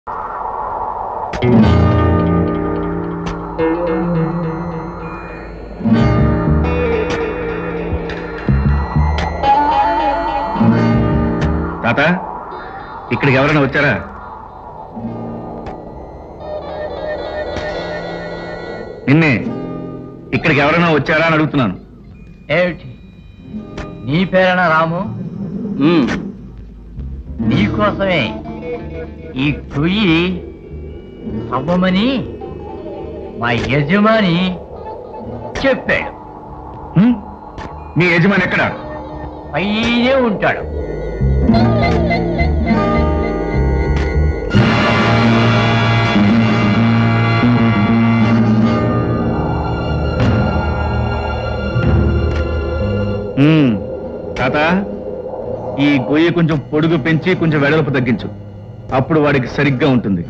తాత ఇక్కడికి ఎవరైనా వచ్చారా నిన్నే ఇక్కడికి ఎవరైనా వచ్చారా అని అడుగుతున్నాను ఏమిటి నీ పేరేనా రాము నీకోసమే ఈ గొయ్యి అవ్వమని మా యజమాని చెప్పాడు హ్మ్? మీ యజమాని ఎక్కడ పైనే ఉంటాడు హ్మ్. తాత ఈ గొయ్యి కొంచెం పొడుగు పెంచి కొంచెం వెడల్పు తగ్గించు అప్పుడు వాడికి సరిగ్గా ఉంటుంది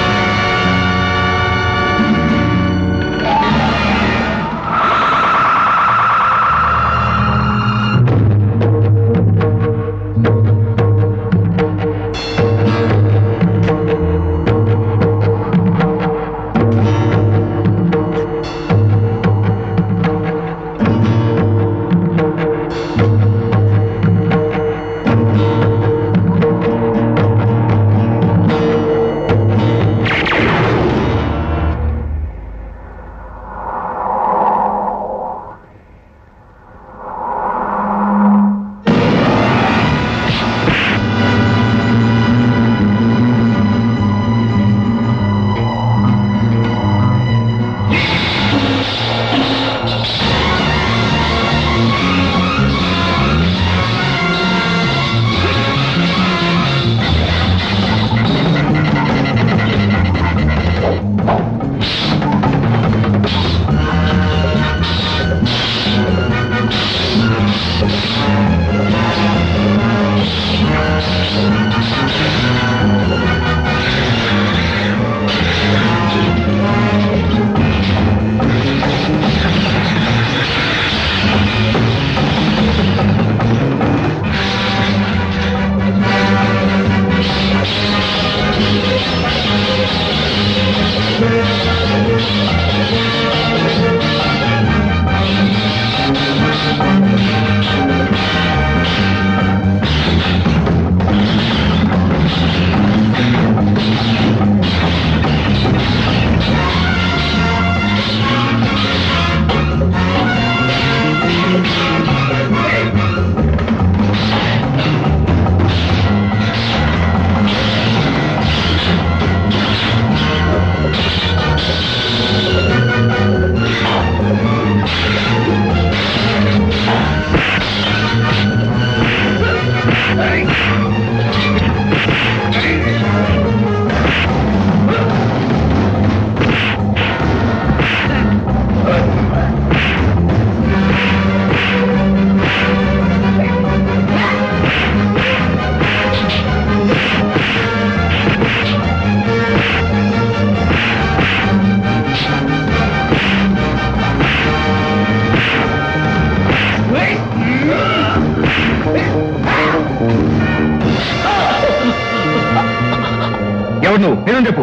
ఎవడు నువ్వు నేను చెప్పు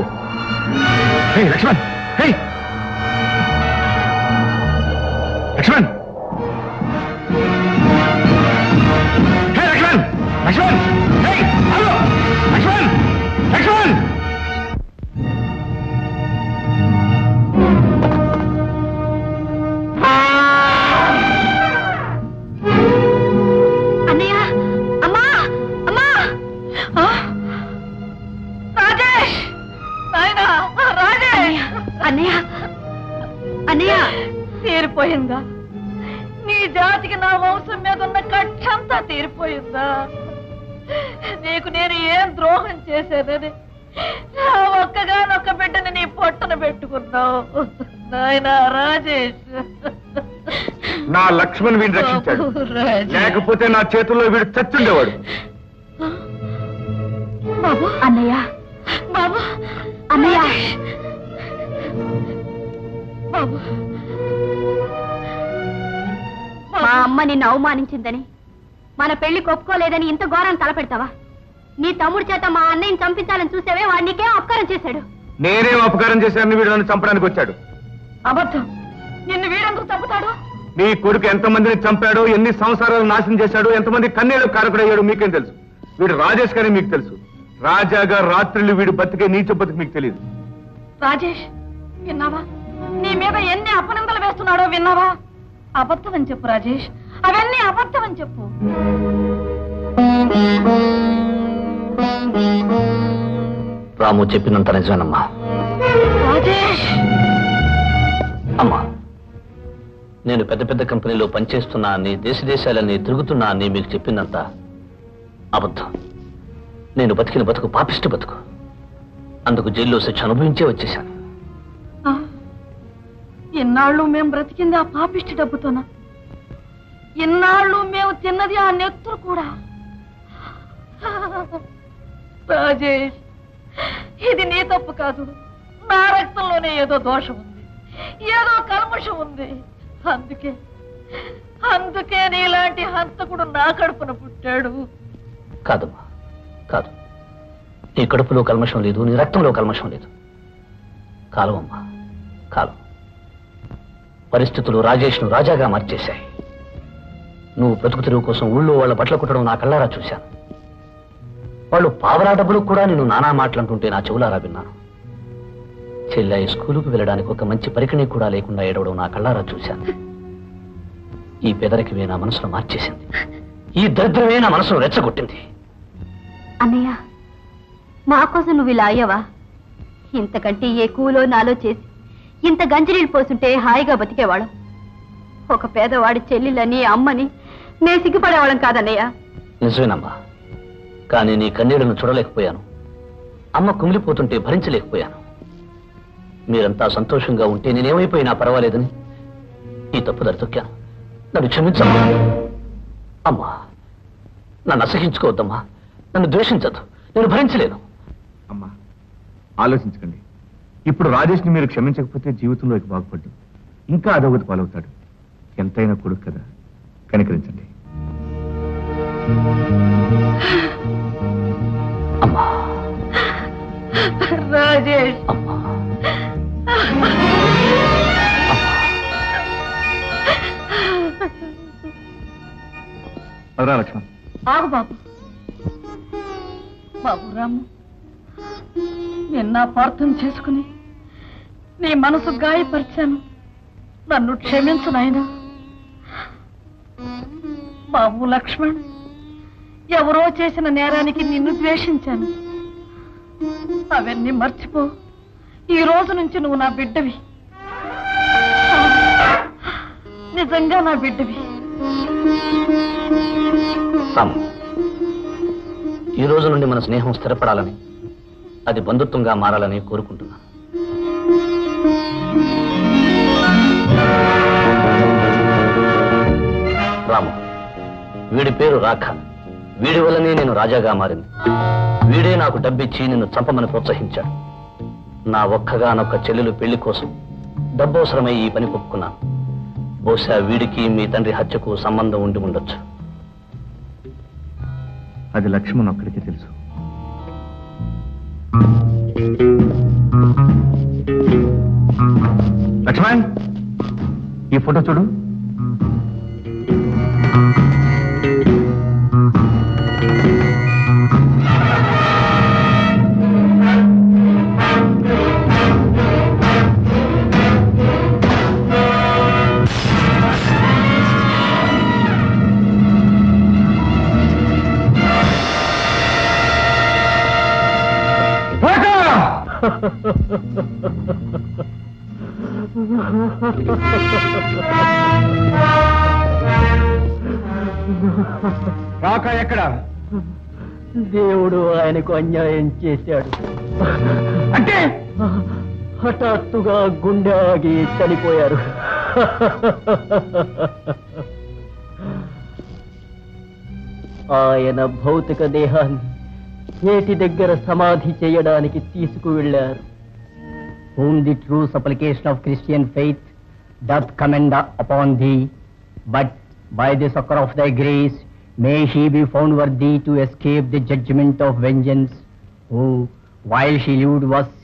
hey Lakshman hey Lakshman hey Lakshman Lakshman hey hello Lakshman Lakshman అన్నయ్య అమ్మా అమ్మా ఆ! రాజేష్ నాయనా రాజేష్ అన్నయ్య అన్నయ్య తీరిపోయిందా నీ జాతికి నా వంశం మీద ఉన్న కక్షంతా తీరిపోయిందా నీకు నేను ఏం ద్రోహం చేశానని నా ఒక్కగానొక్క బిడ్డని నీ పొట్టన పెట్టుకున్నావు నాయనా రాజేష్ నా లక్ష్మణ్ వీడిని రక్షించాడు రాజేష్ లేకపోతే నా చేతుల్లో వీడు చచ్చుండేవాడు బాబు అన్నయ్య బాబు అన్నయ్య బాబు మా అమ్మ నిన్ను అవమానించిందని మన పెళ్లి ఒప్పుకోలేదని ఇంత ఘోరం తలపెడతావా నీ తమ్ముడి చేత మా అన్నయ్యని చంపించాలని చూసావే వాడు నీకేం అపకారం చేశాడు నేనేం అపకారం చేశానని వీడు నన్ను చంపడానికి వచ్చాడు అబద్ధం నిన్ను వీడెందుకు చంపుతాడు మీ కొడుకు ఎంతమందిని చంపాడో ఎన్ని సంవత్సరాలు నాశనం చేశాడో ఎంతమంది కన్నీళ్లు కారకుడయ్యాడో మీకేం తెలుసు వీడు రాజేష్ గానే మీకు తెలుసు రాజాగా రాత్రులు వీడు బతికే నీచ బతుకు మీకు తెలియదు రాజేష్ విన్నావా నీ మీద ఎన్ని అపనిందలు వేస్తున్నాడో విన్నావా అబద్ధం అని చెప్పు రాజేష్ అవన్నీ అబద్ధం అని చెప్పు రాము చెప్పినంత నిజమేనమ్మా రాజేష్ అమ్మా నేను పెద్ద పెద్ద కంపెనీలో పనిచేస్తున్నా అని దేశ దేశాలన్నీ తిరుగుతున్నా అని మీకు చెప్పిందంత అబద్ధం నేను బతికిన బతుకు పాపిష్టి బతుకు అందుకు జైల్లో శిక్ష అనుభవించే వచ్చేశాను ఆ, ఇన్నాళ్ళు మేము బ్రతికింది ఆ పాపిష్టి డబ్బుతోనా ఇన్నాళ్ళు మేము తిన్నది ఆ నెత్తురు కూడా రాజేష్ ఇది నీ తప్పు కాదు నా రక్తంలోనే ఏదో దోషం ఉంది ఏదో కల్మషం ఉంది అందుకే అందుకే నీలాంటి హంతకుడు నా కడుపున పుట్టాడు కాదమ్మా కాదు నీ కడుపులో కల్మషం లేదు నీ రక్తంలో కల్మషం లేదు కాలం అమ్మా కాలం పరిస్థితులు రాజేష్ను రాజాగా మార్చేశాయి నువ్వు బ్రతుకు తెరువు కోసం ఊళ్ళో వాళ్ళ బట్టలు కుట్టడం నా కళ్ళారా చూశాను వాళ్ళు పావలా డబ్బులు కూడా నేను నానా మాటలంటుంటే నా చెవులారా విన్నాను చెల్లె స్కూలుకు వెళ్ళడానికి ఒక మంచి పరికణి కూడా లేకుండా ఏడవడం నా కళ్ళారా చూశాను ఈ పెదరికమే నా మనసును మార్చేసింది ఈ దరిద్రమే నా మనసును రెచ్చగొట్టింది అన్నయ్య మా కోసం నువ్వు ఇలా అయ్యావా ఇంతకంటే ఏ కూలో నాలో చేసి ఇంత గంజినీళ్ళు పోస్తుంటే హాయిగా బతికేవాళ్ళం ఒక పేదవాడి చెల్లెలని అమ్మని నే సిగ్గుపడేవాళ్ళం కాదన్నయ్య నిజమేనమ్మా కానీ నీ కన్నీళ్లను చూడలేకపోయాను అమ్మ కుమిలిపోతుంటే భరించలేకపోయాను మీరంతా సంతోషంగా ఉంటే నేనేమైపోయినా పర్వాలేదని ఈ తప్పుదారి తొక్కాను నన్ను క్షమించమ్మా అమ్మా నన్ను అసహించుకోవద్దమ్మా నన్ను ద్వేషించద్దు నేను భరించలేను అమ్మా ఆలోచించకండి ఇప్పుడు రాజేష్ని మీరు క్షమించకపోతే జీవితంలో ఇక బాగుపడ్డు ఇంకా అదొకటి పాలవుతాడు ఎంతైనా కొడుకు కదా కనికరించండి అమ్మా రాజేష్ అమ్మా అదరా లక్ష్మణ్ ఆగు బాబు బాబు రాము నిన్న పార్థం చేసుకుని నీ మనసు గాయపరిచాను నన్ను క్షమించు నాయనా బాబు లక్ష్మణ్ ఎవరో చేసిన నేరానికి నిన్ను ద్వేషించాను అవన్నీ మర్చిపో ఈ రోజు నుంచి నువ్వు నా బిడ్డవి నిజంగా నా బిడ్డవి రాము ఈ రోజు నుండి మన స్నేహం స్థిరపడాలని అది బంధుత్వంగా మారాలని కోరుకుంటున్నాను రాము వీడి పేరు రాఖ వీడి వల్లనే నేను రాజాగా మారింది వీడే నాకు డబ్బిచ్చి నిన్ను చంపమని ప్రోత్సహించాడు నా ఒక్కగానొక్క చెల్లెలు పెళ్లి కోసం డబ్బు అవసరమై ఈ పని ఒప్పుకున్నాను బహుశా వీడికి మీ తండ్రి హత్యకు సంబంధం ఉండి ఉండొచ్చు అది లక్ష్మణ్ ఒక్కడికే తెలుసు లక్ష్మణ్ ఈ ఫోటో చూడు రాక ఎక్కడ దేవుడు ఆయనకు అన్యాయం చేశాడు అంటే హఠాత్తుగా గుండె ఆగి చనిపోయారు ఆయన భౌతిక దేహాన్ని ఏటి దగ్గర సమాధి చేయడానికి తీసుకువెళ్ళారు whom the true supplication of Christian faith doth commend upon thee, but by the succor of thy grace may she be found worthy to escape the judgement of vengeance who while she lived was